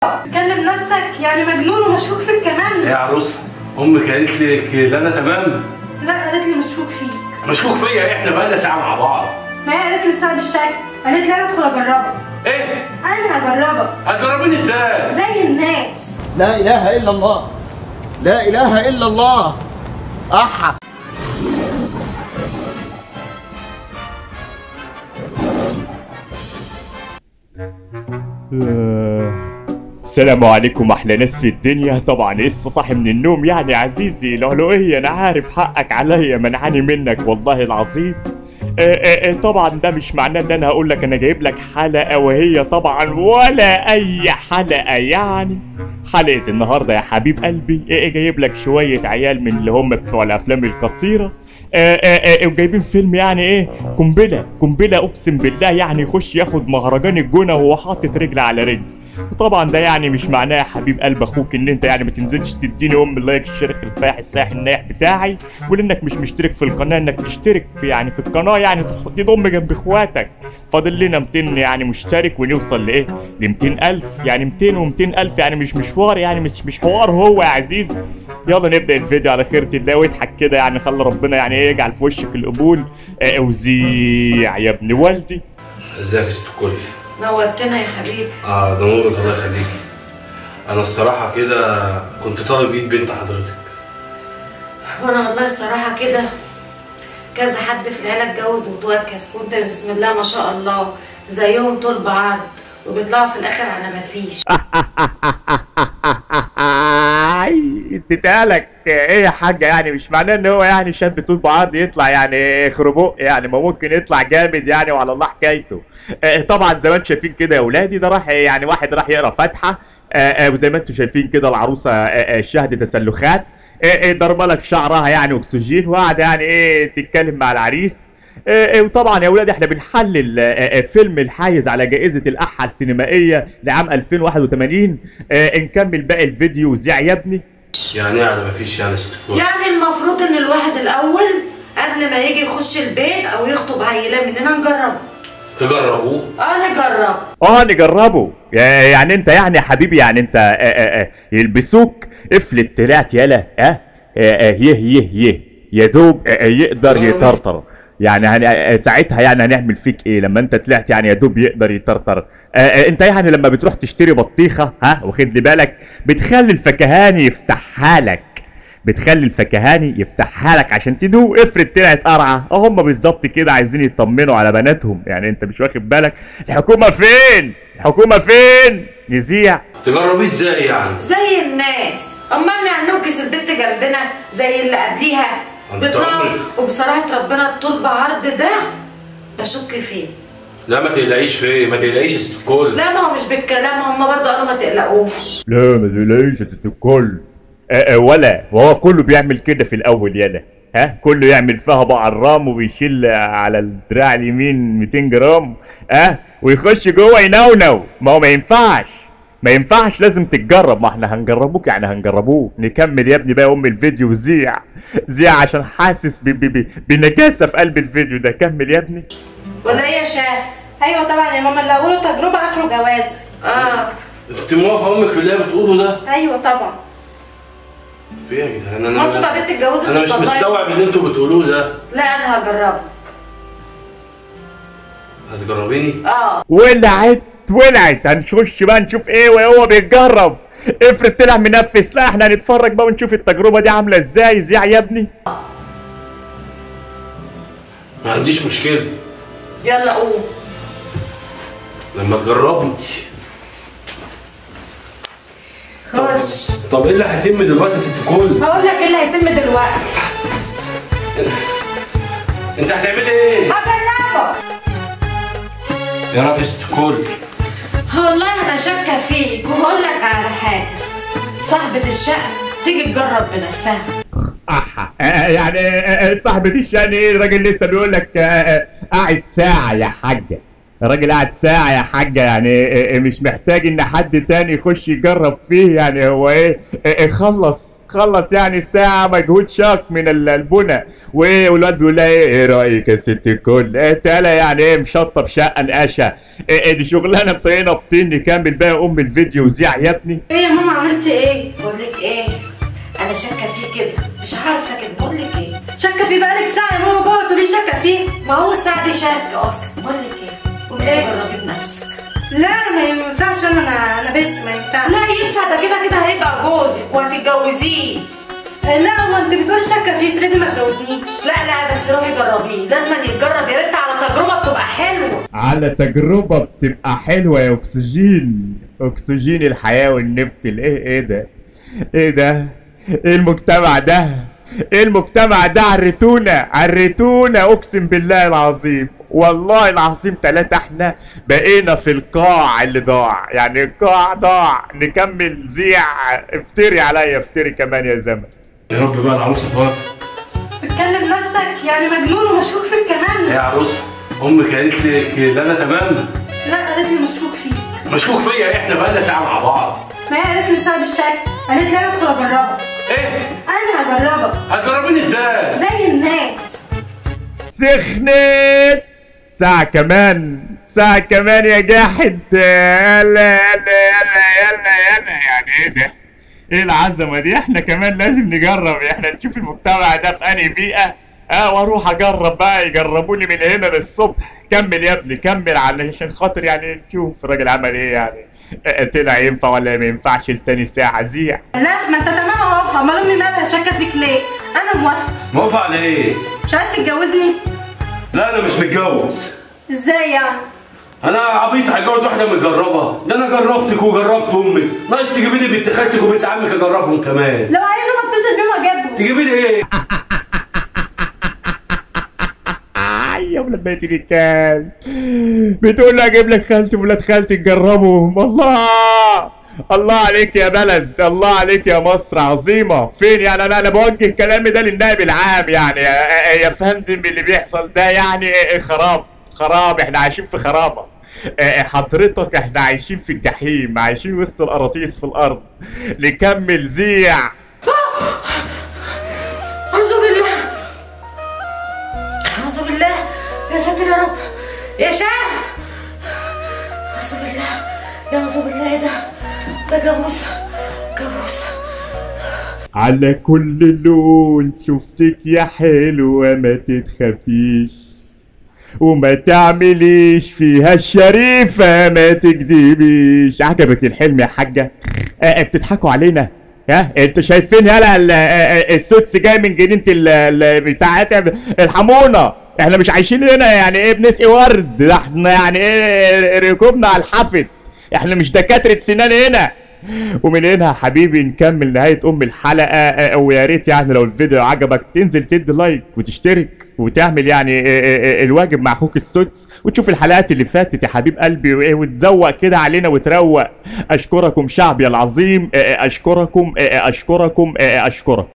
كلم نفسك يعني مجنون ومشكوك فيك ايه كمان يا عروسه امك قالت لك ان انا تمام لا قالت لي مشكوك فيك مشكوك فيا احنا بقالنا ساعه مع بعض ما هي قالت لي ساعد الشك قالت لي انا ادخل اجربها ايه انا هجربها هتجربيني ازاي زي الناس لا إله إلا الله لا إله إلا الله أحا السلام عليكم احلى ناس في الدنيا طبعا لسه صاحي من النوم يعني عزيزي لؤلؤية انا عارف حقك عليا منعاني منك والله العظيم آه، آه، آه، طبعا ده مش معناه ان انا هقول لك انا جايب لك حلقه وهي طبعا ولا اي حلقه يعني حلقه النهارده يا حبيب قلبي آه، آه، جايب لك شويه عيال من اللي هم بتوع الافلام القصيره آه، آه، آه، وجايبين فيلم يعني ايه قنبله قنبله اقسم بالله يعني يخش ياخد مهرجان الجونه وهو حاطط رجل على رجل وطبعا ده يعني مش معناه يا حبيب قلب اخوك ان انت يعني ما تنزلش تديني ام اللايك الشرك الفاح السايح النايح بتاعي ولانك مش مشترك في القناه انك تشترك في يعني في القناه يعني تح- تضم جنب اخواتك فاضل لنا 200 يعني مشترك ونوصل لايه ل 200000 يعني 200 و 200000 يعني مش مشوار يعني مش مش حوار هو يا عزيزي يلا نبدا الفيديو على خيرة الله واضحك كده يعني خلي ربنا يعني ايه يجعل في وشك القبول آه، وزيع يا ابن والدي ازيك يا ست الكل نورتنا يا حبيبي اه ده نورك الله يخليكي انا الصراحه كده كنت طالب ايد بنت حضرتك وانا والله الصراحه كده كذا حد في العيله اتجوز وتوكس وانت بسم الله ما شاء الله زيهم طول بعرض وبيطلعوا في الاخر على ما فيش اي تتقالك ايه يا حاجه يعني مش معناه ان هو يعني شاب طول بعرض يطلع يعني خربوق يعني ما ممكن يطلع جامد يعني وعلى الله حكايته آه، طبعا زي ما انتم شايفين كده يا اولادي ده راح يعني واحد راح يقرا فاتحه آه، آه، وزي ما انتم شايفين كده العروسه آه، آه، شهد تسلخات آه، آه، ضربه لك شعرها يعني اكسجين وقاعده يعني ايه تتكلم مع العريس آه، آه، وطبعا يا ولاد احنا بنحلل آه، آه، فيلم الحايز على جائزة الأحة السينمائية لعام 2081 آه، نكمل باقي الفيديو زع يا ابني يعني ايه على ما فيش يعني يا ست الكل يعني المفروض ان الواحد الاول قبل ما يجي يخش البيت او يخطب عيله مننا نجربه تجربوه اه نجرب اه نجربه يا- يعني انت يعني يا حبيبي يعني انت آه، آه، آه، يلبسوك افلت طلعت يلا ها آه، آه، يه يه يه يا دوب آه، آه، يقدر يطرطر يعني هن- آه، ساعتها يعني هنعمل فيك ايه لما انت طلعت يعني يا دوب يقدر يطرطر آه، آه، انت يعني لما بتروح تشتري بطيخه ها واخد لي بالك بتخلي الفكهاني يفتحها لك بتخلي الفكهاني يفتحها لك عشان تدوق افرض طلعت قرعه اه هم بالظبط كده عايزين يطمنوا على بناتهم يعني انت مش واخد بالك الحكومه فين الحكومه فين نذيع تجربيه ازاي يعني زي الناس امال يعني نوكس البنت جنبنا زي اللي قبليها أنت بيطلعوا عمرك- وبصراحه ربنا الطول بعرض ده بشك فيه لا ما تقلقيش في ايه ما تقلقيش يا ست الكل لا ما هو مش بالكلام هم برضه قالوا ما تقلقوش لا ما تقلقش يا ست الكل آه، آه، ولا وهو كله بيعمل كده في الاول يلا ها كله يعمل فيها بعرام وبيشيل على الدراع اليمين 200 جرام ها ويخش جوه ينونو ما هو ما ينفعش ما ينفعش لازم تتجرب ما احنا هنجربوك يعني هنجربوه نكمل يا ابني بقى ام الفيديو زيع زيع عشان حاسس ب- ب- ب- بنجاسه في قلب الفيديو ده كمل يا ابني ولا ايه يا شاه ايوه طبعا يا ماما اللي اقوله تجربه اخره جوازه اه انت موافقه امك في اللي هي بتقوله ده ايوه طبعا في ايه يا جدعان ما انتوا انا بقى بنت اتجوزت انا مش وطلعت. مستوعب اللي انتوا بتقولوه ده لا انا هجربه هتجربيني اه ولعت ولعت هنخش بقى نشوف ايه وهو بيتجرب افرض طلع منفس لا احنا هنتفرج بقى ونشوف التجربه دي عامله ازاي زيع يا ابني ما عنديش مشكله يلا قوم لما تجربني خش طب ايه اللي هيتم دلوقتي يا ست الكل هقول لك ايه اللي هيتم دلوقتي انت هتعملي ايه هجربه يا رب يا ست الكل والله انا شاكه فيك وهقول لك على حاجه صاحبه الشقه تيجي تجرب بنفسها احا آه، يعني آه، آه، صاحبة الشأن ايه الراجل لسه بيقول لك آه، آه، قاعد ساعة يا حاجة الراجل قاعد ساعة يا حاجة يعني آه، آه، مش محتاج ان حد تاني يخش يجرب فيه يعني هو ايه آه، آه، خلص خلص يعني ساعة مجهود شاق من ال- البنى و- والواد بيقول لها ايه ايه رأيك يا ست الكل؟ إيه تعالى يعني ايه مشطب شقة نقاشة إيه إيه دي شغلانة بطينة بطين نكمل بقى ام الفيديو وزيع يا ابني ايه يا ماما عملتي ايه بقول لك ايه انا شاكه فيه كده مش عارفه كده بقول لك ايه شاكه فيه بقالك ساعه يا ماما جوه تقولي شاكه فيه ما هو الساعه دي شاكه اصلا بقول لك ايه قومي إيه؟ جربي بنفسك لا ما ينفعش انا انا انا بنت ما ينفعش لا ينفع ده كده كده هيبقى جوزك وهتتجوزيه لا هو انت بتقولي شاكه فيه فريدي ما اتجوزنيش لا لا بس روحي جربيه لازم يتجرب يا بنت على تجربه بتبقى حلوه على تجربة بتبقى حلوة يا أكسجين أكسجين الحياة والنفط الإيه إيه ده؟ إيه ده؟ إيه المجتمع ده؟ إيه المجتمع ده عرتونا عرتونا أقسم بالله العظيم والله العظيم تلاتة احنا بقينا في القاع اللي ضاع يعني القاع ضاع نكمل زيع افتري عليا افتري كمان يا زمن يا رب بقى العروسه توافق بتكلم نفسك يعني مجنون ومشكوك فيك هي كمان عروسه امك قالت لك ده انا تمام لا قالت لي مشكوك فيك مشكوك فيا احنا بقى لنا ساعه مع بعض ما هي قالت لي سعد الشك قالت لي انا ادخل اجربك ايه انا هجربك هتجربيني ازاي زي الناس سخنت ساعة كمان ساعة كمان يا جاحد يلا يلا يلا يلا يلا يعني ايه ده؟ ايه العظمة دي؟ احنا كمان لازم نجرب احنا نشوف المجتمع ده في انهي بيئة اه واروح اجرب بقى يجربوني من هنا للصبح كمل يا ابني كمل علشان خاطر يعني نشوف الراجل عمل ايه يعني اه، طلع ينفع ولا ما ينفعش لتاني ساعة زيع لا ما انت تمام اهو امال امي مالها شاكه فيك ليه انا موافقه موافق على ايه مش عايز تتجوزني لا انا مش متجوز ازاي يعني انا عبيط هتجوز واحده متجربه ده انا جربتك وجربت امك ناقص تجيبي لي بنت خالتك وبنت عمك اجربهم كمان لو عايزه اتصل بيهم واجيبهم تجيبي لي ايه آي يا ولاد بيت الكلب بتقول لي اجيب لك خالتي وولاد خالتي تجربهم الله الله عليك يا بلد الله عليك يا مصر عظيمة فين يعني انا انا بوجه كلامي ده للنائب العام يعني يا, يا فندم اللي بيحصل ده يعني خراب خراب احنا عايشين في خرابة اه، حضرتك احنا عايشين في الجحيم عايشين وسط القراطيس في الارض نكمل زيع اعوذ بالله اعوذ بالله يا ساتر يا رب يا شاه اعوذ بالله يا اعوذ بالله ايه ده ده جاموس جاموس على كل لون شفتك يا حلوة ما تتخافيش وما تعمليش فيها الشريفة ما تكدبيش عجبك الحلم يا حاجة آه بتضحكوا علينا ها انتوا شايفين يلا ال- آه، آه، السدس جاي من جنينة ال- ال- بتاعت الحمونة احنا مش عايشين هنا يعني ايه بنسقي ورد ده احنا يعني ايه ركوبنا على الحافت احنا مش دكاترة سنان هنا ومن هنا يا حبيبي نكمل نهاية أم الحلقة آه، ويا ريت يعني لو الفيديو عجبك تنزل تدي لايك وتشترك وتعمل يعني آه، آه، آه، الواجب مع أخوك السدس وتشوف الحلقات اللي فاتت يا حبيب قلبي وإيه، وتزوق كده علينا وتروق أشكركم شعبي العظيم آه، آه، أشكركم آه، آه، أشكركم آه، آه، أشكرك